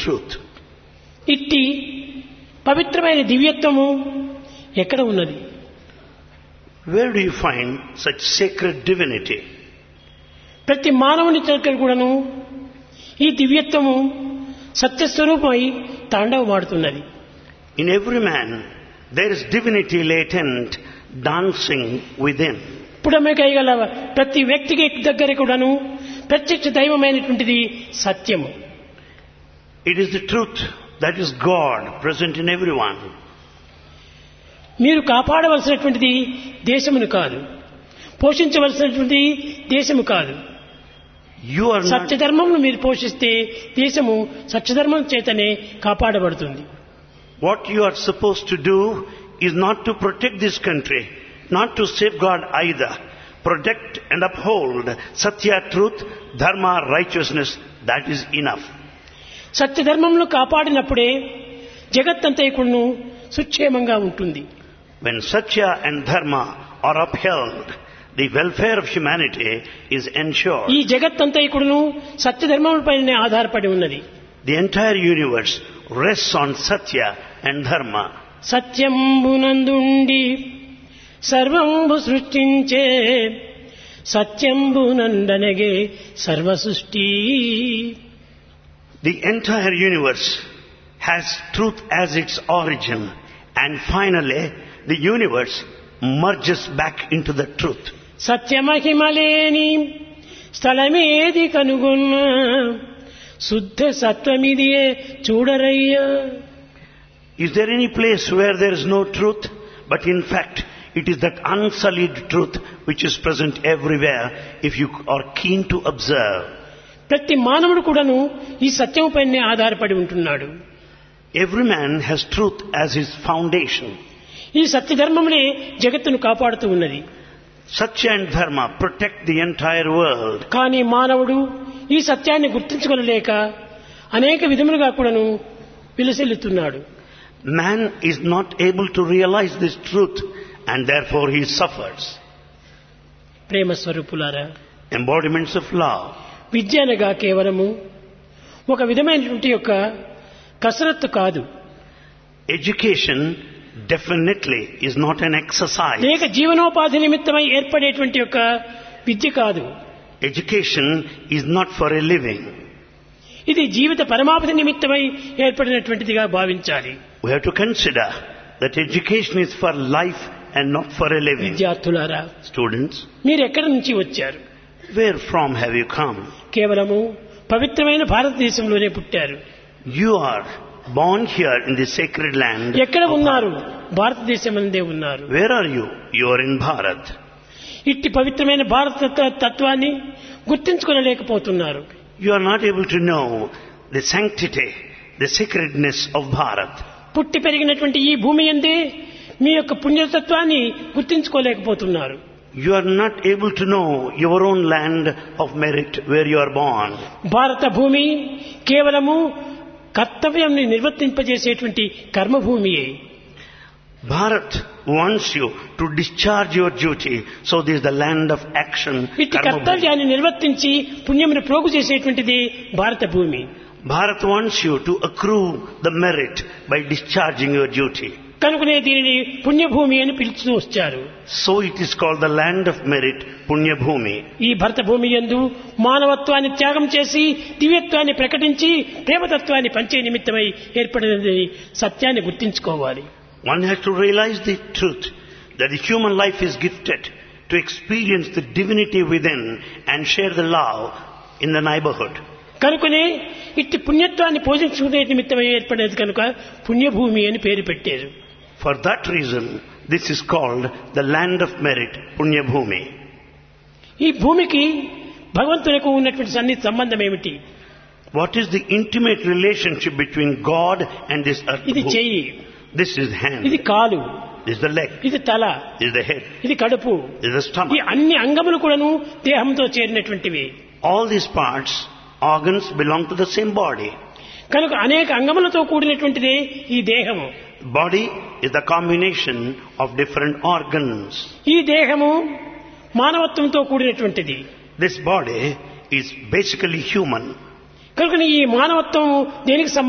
truth. ఇట్టి పవిత్రమైన దివ్యత్వము ఎక్కడ ఉన్నది Where do you find such sacred divinity? ప్రతి మానవుని దగ్గర కూడాను ఈ దివ్యత్వము సత్యస్వరూపమై తాండవమాడుతున్నది In every man, there is divinity latent, dancing within. పుడమేకైగల ప్రతి వ్యక్తికి దగ్గర కూడాను ప్రత్యక్ష దైవమైనటువంటిది సత్యము It is the truth that is God present in everyone. మీరు కాపాడవలసినటువంటిది దేశమును కాదు పోషించవలసినటువంటిది దేశము కాదు You are not, సత్యధర్మమును మీరు పోషిస్తే దేశము సత్యధర్మం చేతనే కాపాడబడుతుంది what you are supposed to do is not to protect this country, not to safeguard either. Protect and uphold Satya, truth, Dharma, righteousness. That is enough. సత్యధర్మమును కాపాడినప్పుడే జగత్తంతైకుడును సుక్షేమంగా ఉంటుంది When Satya and Dharma are upheld, the welfare of humanity is ensured. ఈ జగత్తంతైకుడును సత్యధర్మములపైనే ఆధారపడి ఉన్నది The entire universe rests on Satya and Dharma. సత్యంబునందుండి సర్వంబు సృష్టించే సత్యంబునందనగే సర్వ సృష్టి The entire universe has truth as its origin and finally the universe merges back into the truth. సత్యమహిమలేని స్థలమేది కనుగొన్న శుద్ధ సత్వమిదియే చూడరయ్యా Is there any place where there is no truth? But in fact, it is that unsullied truth which is present everywhere if you are keen to observe. ప్రతి మానవుడు కూడాను ఈ సత్యముపైనే ఆధారపడి ఉంటున్నాడు Every man has truth as his foundation. ఈ సత్యధర్మమునే జగత్తును కాపాడుతూ ఉన్నది Satya and Dharma protect the entire world. కానీ మానవుడు ఈ సత్యాన్ని గుర్తించుకోలేక అనేక విధములుగా కూడాను విలసిల్లుతున్నాడు Man is not able to realize this truth and therefore he suffers. ప్రేమ స్వరూపులారా Embodiments of love. విద్య అనగా కేవలము ఒక విధమైనటువంటి యొక్క కసరత్తు కాదు Education definitely is not an exercise. లేక జీవనోపాధి నిమిత్తమై ఏర్పడేటువంటి యొక్క విద్య కాదు Education is not for a living. ఇది జీవిత పరమావధి నిమిత్తమై ఏర్పడినటువంటిదిగా భావించాలి We have to consider that education is for life and not for a living. విద్యార్థులారా Students, మీరు ఎక్కడి నుంచి వచ్చారు where from have you come? కేవలము పవిత్రమైన భారతదేశంలోనే పుట్టారు You are born here in the sacred land. ఎక్కడ of ఉన్నారు భారతదేశం అందే ఉన్నారు Bharat. Where are you? You are in Bharat. ఇట్టి పవిత్రమైన భారత తత్వ- తత్వాన్ని గుర్తించుకోలేకపోతున్నారు You are not able to know the sanctity, the sacredness of Bharat. పుట్టి పెరిగినటువంటి ఈ భూమి అందే మీ యొక్క పుణ్యతత్వాన్ని గుర్తించుకోలేకపోతున్నారు You are not able to know your own land of merit where you are born. భారత భూమి కేవలము కర్తవ్యాన్ని నిర్వర్తింపజేసేటువంటి కర్మభూమియే Bharat wants you to discharge your duty, so this is the land of action. ఇట్టి karma bhumi. కర్తవ్యాన్ని నిర్వర్తించి పుణ్యమును ప్రోగు చేసేటువంటిది భారత భూమి Bharat wants you to accrue the merit by discharging your duty. కనుకనే దీనిని పుణ్యభూమి అని పిలుస్తూ వచ్చారు So it is called the land of merit, Punya Bhumi. ఈ భరత భూమి యందు మానవత్వాన్ని త్యాగం చేసి దివ్యత్వాన్ని ప్రకటించి ప్రేమతత్వాన్ని పంచే నిమిత్తమై ఏర్పడినది సత్యాన్ని గుర్తించుకోవాలి One has to realize the truth that the human life is gifted to experience the divinity within and share the love in the neighborhood. కనుకనే ఇట్టి పుణ్యత్వాన్ని పోషించుకునే నిమిత్తమై ఏర్పడేది కనుక పుణ్యభూమి అని పేరు పెట్టారు For that reason, this is called the land of merit, Punya Bhumi. ఈ భూమికి భగవంతునికి ఉన్నటువంటి సన్నిధి సంబంధం ఏమిటి What is the intimate relationship between God and this earth? ఇది bhumi? చెయ్యి This is hand. ఇది కాలు This is the leg. ఇది తల This is the head. ఇది కడుపు This is the ఈ stomach. అన్ని అంగములు కూడాను దేహంతో చేరినటువంటివి All these parts, organs belong to the same body. కనుక అనేక అంగములతో కూడినటువంటిదే ఈ దేహము Body is the combination of different organs. ఈ దేహము మానవత్వంతో కూడినటువంటిది This body is basically human. కనుక ఈ మానవత్వం దేనికి సంబంధించి